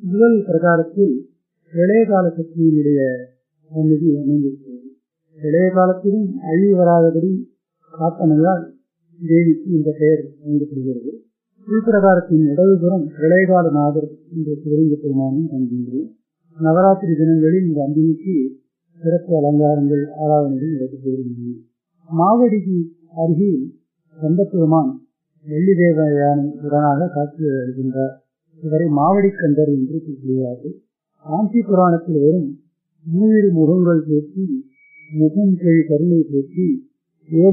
முதல் பிரகாரத்தில் இளைய கால சக்தியினுடைய சந்நிதி அமைந்திருக்கிறது இளைய காலத்திலும் அழிவு வராதபடி காத்தமையால் தேவிக்கு இந்த பெயர் வழங்கப்படுகிறது உள்பிரகாரத்தின் இடதுபுறம் இளையகால நாதர் என்ற சிவலிங்க பெருமானும் காண்கின்றோம் நவராத்திரி தினங்களில் இந்த அம்பிகைக்கு சிறப்பு அலங்காரங்கள் ஆராதனைகள் நடைபெறுகின்றன மாவடிக்கு அருகில் கந்தபெருமான் வெள்ளி தேவயானை உடனாக காட்சி அளிக்கின்றார் இவரை மாவடி கண்டர் என்று கூறுகிறார்கள் காஞ்சி புராணத்தில் வரும் மூவிரு முகங்கள் போற்றி முகம் கழி கருணை போற்றி